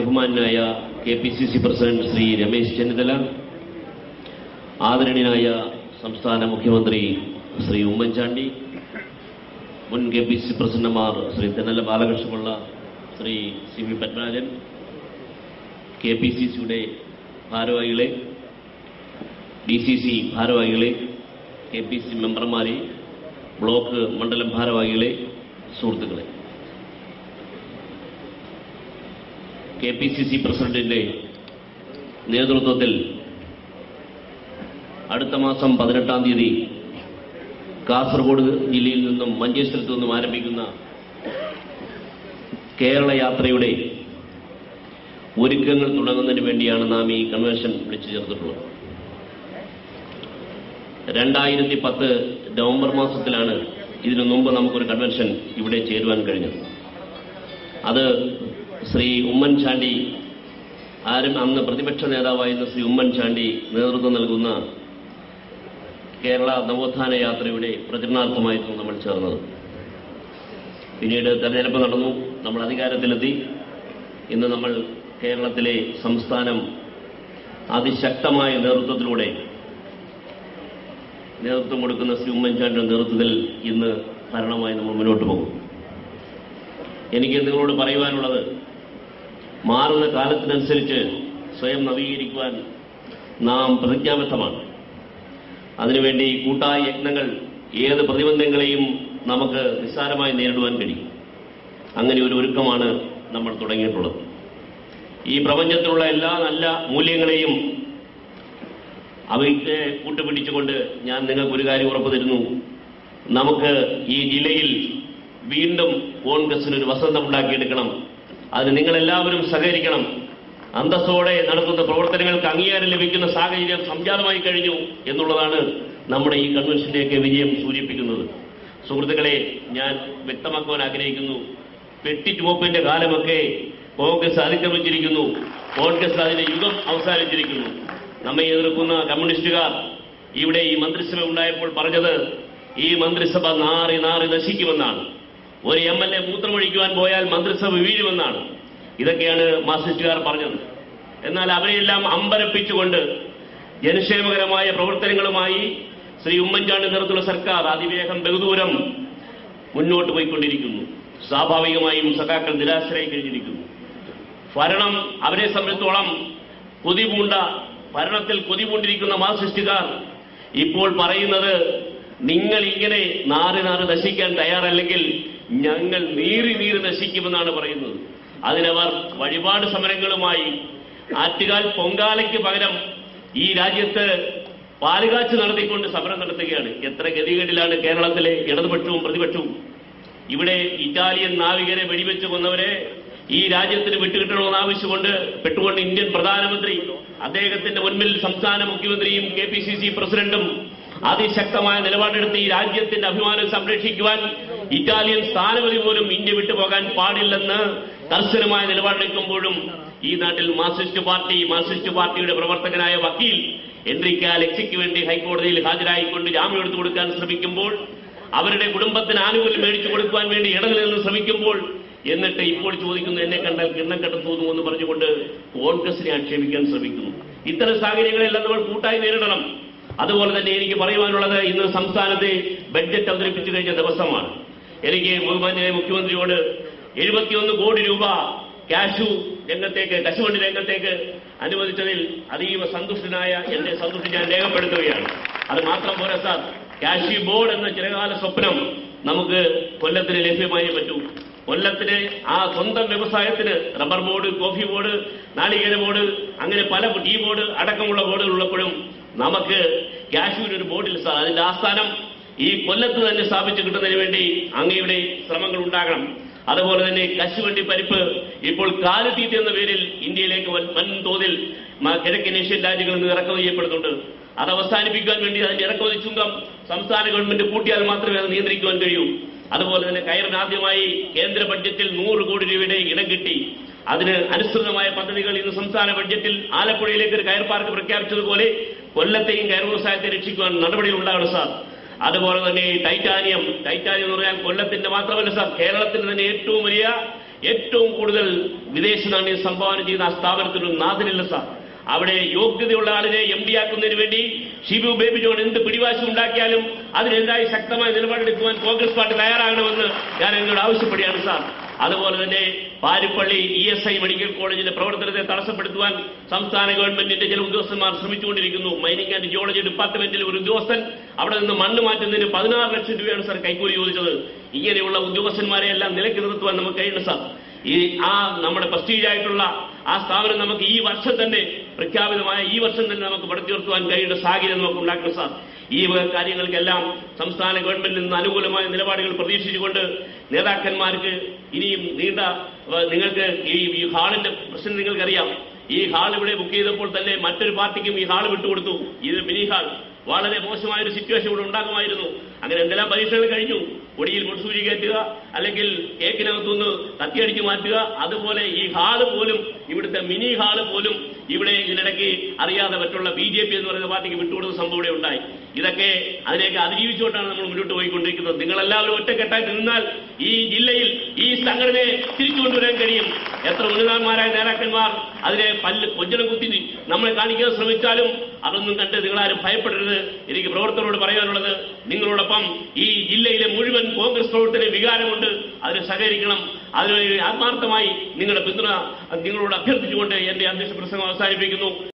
ബഹുമാനായ K P C C president Shri Ramesh Chennithala ആദരണീയനായ സംസ്ഥാന മുഖ്യമന്ത്രി ശ്രീ ഉമ്മൻചാണ്ടി മുൻ കെ പി സി സി പ്രസിഡന്റുമാർ Shri Thennala Balakrishna Pillai Shri C V Padmanabhan K P C സിയുടെ ഭാരവാഹികളെ ഡി സി സി ഭാരവാഹികളെ കെ പി സി മെമ്പർമാരെ ബ്ലോക്ക് മണ്ഡലം ഭാരവാഹികളെ സുഹൃത്തുക്കളെ കെ പി സി സി പ്രസിഡന്റിന്റെ നേതൃത്വത്തിൽ അടുത്ത മാസം പതിനെട്ടാം തീയതി കാസർഗോഡ് ജില്ലയിൽ നിന്നും മഞ്ചേശ്വരത്തു നിന്നും ആരംഭിക്കുന്ന കേരള യാത്രയുടെ ഒരുക്കങ്ങൾ തുടങ്ങുന്നതിന് വേണ്ടിയാണ് നാം ഈ കൺവെൻഷൻ വിളിച്ചു ചേർത്തിട്ടുള്ളത് രണ്ടായിരത്തി പത്ത് നവംബർ മാസത്തിലാണ് ഇതിനു മുമ്പ് നമുക്കൊരു കൺവെൻഷൻ ഇവിടെ ചേരുവാൻ കഴിഞ്ഞത് അത് ശ്രീ ഉമ്മൻചാണ്ടി ആരും അന്ന് പ്രതിപക്ഷ നേതാവായിരുന്ന ശ്രീ ഉമ്മൻചാണ്ടി നേതൃത്വം നൽകുന്ന കേരള നവോത്ഥാന യാത്രയുടെ പ്രചരണാർത്ഥമായിരുന്നു നമ്മൾ ചേർന്നത് പിന്നീട് തെരഞ്ഞെടുപ്പ് നടന്നു നമ്മൾ അധികാരത്തിലെത്തി ഇന്ന് നമ്മൾ കേരളത്തിലെ സംസ്ഥാനം അതിശക്തമായ നേതൃത്വത്തിലൂടെ നേതൃത്വം കൊടുക്കുന്ന ശ്രീ ഉമ്മൻചാണ്ടിയുടെ നേതൃത്വത്തിൽ ഇന്ന് ഭരണമായി നമ്മൾ മുന്നോട്ട് പോകും എനിക്ക് നിങ്ങളോട് പറയുവാനുള്ളത് മാറുന്ന കാലത്തിനനുസരിച്ച് സ്വയം നവീകരിക്കുവാൻ നാം പ്രതിജ്ഞാബദ്ധമാണ് അതിനുവേണ്ടി കൂട്ടായ യജ്ഞങ്ങൾ ഏത് പ്രതിബന്ധങ്ങളെയും നമുക്ക് നിസ്സാരമായി നേരിടുവാൻ കഴിയും അങ്ങനെ ഒരു ഒരുക്കമാണ് നമ്മൾ തുടങ്ങിയിട്ടുള്ളത് ഈ പ്രപഞ്ചത്തിലുള്ള എല്ലാ നല്ല മൂല്യങ്ങളെയും അവയ്ക്ക് കൂട്ടുപിടിച്ചുകൊണ്ട് ഞാൻ നിങ്ങൾക്ക് ഒരു കാര്യം ഉറപ്പു തരുന്നു നമുക്ക് ഈ ജില്ലയിൽ വീണ്ടും കോൺഗ്രസിന് ഒരു വസന്തം ഉണ്ടാക്കിയെടുക്കണം അതിന് നിങ്ങളെല്ലാവരും സഹകരിക്കണം അന്തസ്സോടെ നടത്തുന്ന പ്രവർത്തനങ്ങൾക്ക് അംഗീകാരം ലഭിക്കുന്ന സാഹചര്യം സംജാതമായി കഴിഞ്ഞു എന്നുള്ളതാണ് നമ്മുടെ ഈ കൺവെൻഷന്റെയൊക്കെ വിജയം സൂചിപ്പിക്കുന്നത് സുഹൃത്തുക്കളെ ഞാൻ വ്യക്തമാക്കുവാൻ ആഗ്രഹിക്കുന്നു പെട്ടിറ്റുമോപ്പിന്റെ കാലമൊക്കെ കോൺഗ്രസ് അതിക്രമിച്ചിരിക്കുന്നു കോൺഗ്രസ് അതിന്റെ യുഗം അവസാനിച്ചിരിക്കുന്നു നമ്മെ എതിർക്കുന്ന കമ്മ്യൂണിസ്റ്റുകാർ ഇവിടെ ഈ മന്ത്രിസഭ ഉണ്ടായപ്പോൾ പറഞ്ഞത് ഈ മന്ത്രിസഭ നാറി നാറി നശിക്കുമെന്നാണ് ഒരു എം എൽ എ മൂത്രമൊഴിക്കുവാൻ പോയാൽ മന്ത്രിസഭ വീഴുമെന്നാണ് ഇതൊക്കെയാണ് മാർസിസ്റ്റുകാർ പറഞ്ഞത് എന്നാൽ അവരെയെല്ലാം അമ്പരപ്പിച്ചുകൊണ്ട് ജനക്ഷേമകരമായ പ്രവർത്തനങ്ങളുമായി ശ്രീ ഉമ്മൻചാണ്ടി നേതൃത്വത്തിലുള്ള സർക്കാർ അതിവേഗം ബഹുദൂരം മുന്നോട്ട് പോയിക്കൊണ്ടിരിക്കുന്നു സ്വാഭാവികമായും സഖാക്കൾ നിരാശരായി കഴിഞ്ഞിരിക്കുന്നു ഭരണം അവരെ സംബന്ധിച്ചോളം കൊതിപൂണ്ട ഭരണത്തിൽ കൊതിപൂണ്ടിരിക്കുന്ന മാർസിസ്റ്റുകാർ ഇപ്പോൾ പറയുന്നത് നിങ്ങൾ ഇങ്ങനെ നാറി നാറി നശിക്കാൻ തയ്യാറല്ലെങ്കിൽ ഞങ്ങൾ നീറി നീറി നശിക്കുമെന്നാണ് പറയുന്നത് അതിനവർ വഴിപാട് സമരങ്ങളുമായി ആറ്റുകാൽ പൊങ്കാലയ്ക്ക് പകരം ഈ രാജ്യത്ത് പാലുകാച്ച് നടത്തിക്കൊണ്ട് സമരം നടത്തുകയാണ് എത്ര ഗതികേടിലാണ് കേരളത്തിലെ ഇടതുപക്ഷവും പ്രതിപക്ഷവും ഇവിടെ ഇറ്റാലിയൻ നാവികരെ വെടിവെച്ച് കൊന്നവരെ ഈ രാജ്യത്തിന് വിട്ടുകിട്ടണമെന്ന് ആവശ്യമുണ്ട് പെട്ടുകൊണ്ട് ഇന്ത്യൻ പ്രധാനമന്ത്രി അദ്ദേഹത്തിന്റെ മുൻപിൽ സംസ്ഥാന മുഖ്യമന്ത്രിയും കെ പി സി സി പ്രസിഡന്റും അതിശക്തമായ നിലപാടെടുത്ത് ഈ രാജ്യത്തിന്റെ അഭിമാനം സംരക്ഷിക്കുവാൻ ഇറ്റാലിയൻ സ്ഥാനപതി പോലും ഇന്ത്യ വിട്ടുപോകാൻ പാടില്ലെന്ന് കർശനമായ നിലപാടെടുക്കുമ്പോഴും ഈ നാട്ടിൽ മാർക്സിസ്റ്റ് പാർട്ടി മാർക്സിസ്റ്റ് പാർട്ടിയുടെ പ്രവർത്തകനായ വക്കീൽ എൻട്രിക്ക ലെക്സിക്ക് വേണ്ടി ഹൈക്കോടതിയിൽ ഹാജരായിക്കൊണ്ട് ജാമ്യം എടുത്തു കൊടുക്കാൻ ശ്രമിക്കുമ്പോൾ അവരുടെ കുടുംബത്തിന് ആനുകൂല്യം മേടിച്ചു കൊടുക്കുവാൻ വേണ്ടി ഇടങ്ങളിൽ നിന്ന് ശ്രമിക്കുമ്പോൾ എന്നിട്ട് ഇപ്പോൾ ചോദിക്കുന്നു എന്നെ കണ്ടാൽ കിണ്ണം കെട്ടുന്നു എന്ന് പറഞ്ഞുകൊണ്ട് കോൺഗ്രസിനെ ആക്ഷേപിക്കാൻ ശ്രമിക്കുന്നു ഇത്തരം സാഹചര്യങ്ങളെല്ലാം നമ്മൾ കൂട്ടായി നേരിടണം അതുപോലെ തന്നെ എനിക്ക് പറയുവാനുള്ളത് ഇന്ന് സംസ്ഥാനത്തെ ബഡ്ജറ്റ് അവതരിപ്പിച്ചു കഴിഞ്ഞ ദിവസമാണ് എനിക്ക് ബഹുമാന്യ മുഖ്യമന്ത്രിയോട് എഴുപത്തിയൊന്ന് കോടി രൂപ കാഷു രംഗത്തേക്ക് കശുവണ്ടി രംഗത്തേക്ക് അനുവദിച്ചതിൽ അതീവ സന്തുഷ്ടനായ എന്റെ സന്തുഷ്ടി ഞാൻ രേഖപ്പെടുത്തുകയാണ് അത് മാത്രം പോരാ സാർ കാഷ്യൂ ബോർഡ് എന്ന ചിരകാല സ്വപ്നം നമുക്ക് കൊല്ലത്തിന് ലഭ്യമായേ പറ്റൂ കൊല്ലത്തിന് ആ സ്വന്തം വ്യവസായത്തിന് റബ്ബർ ബോർഡ് കോഫി ബോർഡ് നാളികേര ബോർഡ് അങ്ങനെ പല ടീ ബോർഡ് അടക്കമുള്ള ബോർഡുകൾ ഉള്ളപ്പോഴും നമുക്ക് കാശ്മീർ ഒരു ബോർഡിൽ സാർ അതിന്റെ ആസ്ഥാനം ഈ കൊല്ലത്ത് തന്നെ സ്ഥാപിച്ചു കിട്ടുന്നതിന് വേണ്ടി അങ്ങയുടെ ശ്രമങ്ങൾ ഉണ്ടാകണം അതുപോലെ തന്നെ കശുവണ്ടി പരിപ്പ് ഇപ്പോൾ കാലുതീറ്റ എന്ന പേരിൽ ഇന്ത്യയിലേക്ക് വൻ- വൻതോതിൽ മ- കിഴക്കൻ ഏഷ്യൻ രാജ്യങ്ങളിൽ നിന്ന് ഇറക്കുമതി ചെയ്യപ്പെടുന്നുണ്ട് അത് അവസാനിപ്പിക്കാൻ വേണ്ടി അതിന്റെ ഇറക്കുമതി ചുങ്കം സംസ്ഥാന ഗവൺമെന്റ് കൂട്ടിയാൽ മാത്രമേ അത് നിയന്ത്രിക്കുവാൻ കഴിയൂ അതുപോലെ തന്നെ കയറിന് ആദ്യമായി കേന്ദ്ര ബഡ്ജറ്റിൽ നൂറ് കോടി രൂപയുടെ ഇടം കിട്ടി അതിന് അനുസൃതമായ പദ്ധതികൾ ഇന്ന് സംസ്ഥാന ബഡ്ജറ്റിൽ ആലപ്പുഴയിലേക്ക് ഒരു കയർ പാർക്ക് പ്രഖ്യാപിച്ചതുപോലെ കൊല്ലത്തെയും കയർ വ്യവസായത്തെ രക്ഷിക്കുവാൻ നടപടികൾ ഉണ്ടാകണം സാർ അതുപോലെ തന്നെ ടൈറ്റാനിയം ടൈറ്റാനിയം എന്ന് പറഞ്ഞാൽ കൊല്ലത്തിന്റെ മാത്രമല്ല സാർ കേരളത്തിന്റെ തന്നെ ഏറ്റവും വലിയ ഏറ്റവും കൂടുതൽ വിദേശ നാണ്യം സംഭാവന ചെയ്ത ആ സ്ഥാപനത്തിനൊരു നാഥനില്ല സാർ അവിടെ യോഗ്യതയുള്ള ആളിനെ എം ഡി ആക്കുന്നതിന് വേണ്ടി ഷിബു ബേബി ജോൺ എന്ത് പിടിവാശി ഉണ്ടാക്കിയാലും അതിനെതിരായി ശക്തമായ നിലപാടെടുക്കുവാൻ കോൺഗ്രസ് പാർട്ടി തയ്യാറാകണമെന്ന് ഞാൻ എന്നോട് ആവശ്യപ്പെടുകയാണ് സാർ അതുപോലെ തന്നെ Parippally E S I medical കോളേജിന്റെ പ്രവർത്തനത്തെ തടസ്സപ്പെടുത്തുവാൻ സംസ്ഥാന ഗവൺമെന്റിന്റെ ചില ഉദ്യോഗസ്ഥന്മാർ ശ്രമിച്ചുകൊണ്ടിരിക്കുന്നു മൈനിങ് ആൻഡ് ജിയോളജി ഡിപ്പാർട്ട്മെന്റിൽ ഒരു ഉദ്യോഗസ്ഥൻ അവിടെ നിന്ന് മണ്ണ് മാറ്റുന്നതിന് പതിനാറ് ലക്ഷം രൂപയാണ് സാർ കൈക്കൂലി ചോദിച്ചത് ഇങ്ങനെയുള്ള ഉദ്യോഗസ്ഥന്മാരെ എല്ലാം നിലയ്ക്ക് നിർത്തുവാൻ നമുക്ക് കഴിയണം സാർ ഈ ആ നമ്മുടെ പ്രസ്റ്റീജ് ആയിട്ടുള്ള ആ സ്ഥാപനം നമുക്ക് ഈ വർഷം തന്നെ പ്രഖ്യാപിതമായ ഈ വർഷം തന്നെ നമുക്ക് പടുത്തുയർത്തുവാൻ കഴിയേണ്ട സാഹചര്യം നമുക്ക് ഉണ്ടാക്കണം സാർ ഈ വക കാര്യങ്ങൾക്കെല്ലാം സംസ്ഥാന ഗവൺമെന്റിൽ നിന്ന് അനുകൂലമായ നിലപാടുകൾ പ്രതീക്ഷിച്ചുകൊണ്ട് നേതാക്കന്മാർക്ക് ഇനിയും നീണ്ട വ- നിങ്ങൾക്ക് ഈ ഈ ഹാളിന്റെ പ്രശ്നം നിങ്ങൾക്കറിയാം ഈ ഹാൾ ഇവിടെ ബുക്ക് ചെയ്തപ്പോൾ തന്നെ മറ്റൊരു പാർട്ടിക്കും ഈ ഹാൾ വിട്ടുകൊടുത്തു ഇത് മിനി ഹാൾ വളരെ മോശമായ ഒരു സിറ്റുവേഷൻ ഇവിടെ ഉണ്ടാകുമായിരുന്നു അങ്ങനെ എന്തെല്ലാം പരീക്ഷകൾ കഴിഞ്ഞു പൊടിയിൽ മുൾസൂചി കയറ്റുക അല്ലെങ്കിൽ കേക്കിനകത്തുനിന്ന് കത്തിയടിച്ച് മാറ്റുക അതുപോലെ ഈ ഹാള് പോലും ഇവിടുത്തെ മിനി ഹാള് പോലും ഇവിടെ ഇതിനിടയ്ക്ക് അറിയാതെ മറ്റുള്ള ബി ജെ പി എന്ന് പറയുന്ന പാർട്ടിക്ക് വിട്ടുകൊടുത്ത സംഭവം ഇവിടെ ഉണ്ടായി ഇതൊക്കെ അതിനെയൊക്കെ അതിജീവിച്ചുകൊണ്ടാണ് നമ്മൾ മുന്നോട്ട് പോയിക്കൊണ്ടിരിക്കുന്നത് നിങ്ങളെല്ലാവരും ഒറ്റക്കെട്ടായിട്ട് നിന്നാൽ ഈ ജില്ലയിൽ ഈ സംഘടനയെ തിരിച്ചു കൊണ്ടുവരാൻ കഴിയും എത്ര ഉന്നതന്മാരായ നേതാക്കന്മാർ അതിനെ പല്ല് കൊഞ്ചനം കുത്തി നമ്മളെ കാണിക്കാൻ ശ്രമിച്ചാലും അതൊന്നും കണ്ട് നിങ്ങളാരും ഭയപ്പെടരുത് എനിക്ക് പ്രവർത്തകരോട് പറയാനുള്ളത് നിങ്ങളോടൊപ്പം ഈ ജില്ലയിലെ മുഴുവൻ കോൺഗ്രസ് പ്രവർത്തന വികാരമുണ്ട് അതിന് സഹകരിക്കണം അതിന് ആത്മാർത്ഥമായി നിങ്ങളുടെ പിന്തുണ നിങ്ങളോട് അഭ്യർത്ഥിച്ചുകൊണ്ട് എന്റെ അധ്യക്ഷ പ്രസംഗം അവസാനിപ്പിക്കുന്നു